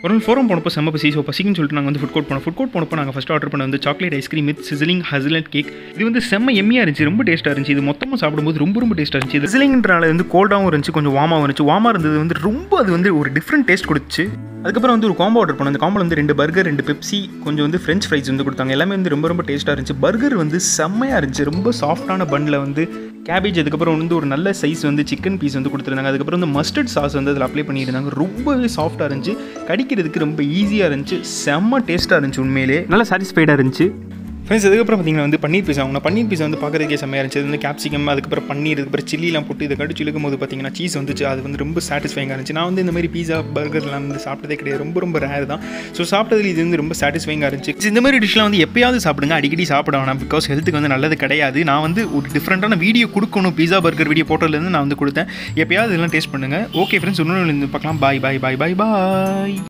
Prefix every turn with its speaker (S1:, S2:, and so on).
S1: ஒரு நாள் ஃபோரம் போனப்போ செம்ம பசி ஸோ பசிக்குன்னு சொல்லிட்டு நாங்கள் வந்து ஃபுட் கோர்ட் போனோம் ஃபுட் கோர்ட் போனப்போ நாங்கள் ஃபஸ்ட் ஆர்டர் பண்ண வந்து chocolate ice cream with sizzling hazelnut cake இது வந்து செம்ம எம்மியாக இருந்துச்சு ரொம்ப டேஸ்ட்டாக இருந்துச்சு இது மொத்தமாக சாப்பிடும்போது ரொம்ப ரொம்ப டேஸ்ட்டாக இருந்துச்சு இது சிசிலிங்ன்றனால வந்து கோல்டாகவும் இருந்துச்சு கொஞ்சம் வார்மாகவும் இருந்துச்சு வார்மாக இருந்தது வந்து ரொம்ப அது வந்து ஒரு டிஃப்ரெண்ட் டேஸ்ட் கொடுத்துச்சு அதுக்கப்புறம் வந்து ஒரு காம்போ ஆர்டர் பண்ணோம் அந்த காம்போ வந்து ரெண்டு பர்கர் ரெண்டு பெப்சி கொஞ்சம் வந்து ஃப்ரெஞ்ச் ஃப்ரைஸ் வந்து கொடுத்தாங்க எல்லாமே வந்து ரொம்ப ரொம்ப டேஸ்ட்டாக இருந்துச்சு பர்கர் வந்து செம்மையாக இருந்துச்சு ரொம்ப சாஃப்டான பன்னில் வந்து கேபேஜ் அதுக்கப்புறம் வந்து ஒரு நல்ல சைஸ் வந்து சிக்கன் பீஸ் வந்து கொடுத்துருந்தாங்க அதுக்கப்புறம் வந்து மஸ்டர்ட் சாஸ் வந்து அதில் அப்ளை பண்ணியிருந்தாங்க ரொம்பவே சாஃப்டாக இருந்துச்சு கடிக்கிறதுக்கு ரொம்ப ஈஸியாக இருந்துச்சு செம்ம டேஸ்ட்டாக இருந்துச்சு உண்மையிலே நல்லா சாட்டிஸ்ஃபைடாக இருந்துச்சு ஃப்ரெண்ட்ஸ் அதுக்கப்புறம் பார்த்தீங்கன்னா வந்து பன்னீர் பீஸா அவங்க பன்னீர் பீஸா வந்து பார்க்குறதுக்கே செம்மையாக இருந்துச்சு அது வந்து கேப்சிகம் அதுக்கப்புறம் பன்னீர் அதுக்கப்புறம் சில்லிலாம் போட்டு இதை கடிச்சு இழுக்கும் போது பார்த்தீங்கன்னா சீஸ் வந்துச்சு அது வந்து ரொம்ப சாட்டிஸ்ஃபைங்காக இருந்துச்சு நான் வந்து இந்த மாதிரி பீஸா பர்கர்லாம் வந்து சாப்பிட்டதே கிடையாது ரொம்ப ரொம்ப ரேர் தான் ஸோ சாப்பிட்டதுல இது வந்து ரொம்ப சாட்டிஸ்ஃபைங்காக இருந்துச்சு இந்த மாதிரி டிஷ்லாம் வந்து எப்பயாவது சாப்பிடுங்க அடிக்கடி சாப்பிட வேணாம் பிகாஸ் ஹெல்த்துக்கு வந்து நல்லது கிடையாது நான் வந்து ஒரு டிஃப்ரெண்ட்டான வீடியோ கொடுக்கணும் பீஸா பர்கர் வீடியோ போட்டோலேருந்து நான் வந்து கொடுத்தேன் எப்பயாவது இதெல்லாம் டேஸ்ட் பண்ணுங்கள் ஓகே ஃப்ரெண்ட்ஸ் இன்னொன்று பார்க்கலாம் பாய் பாய் பாய் பாய் பாய்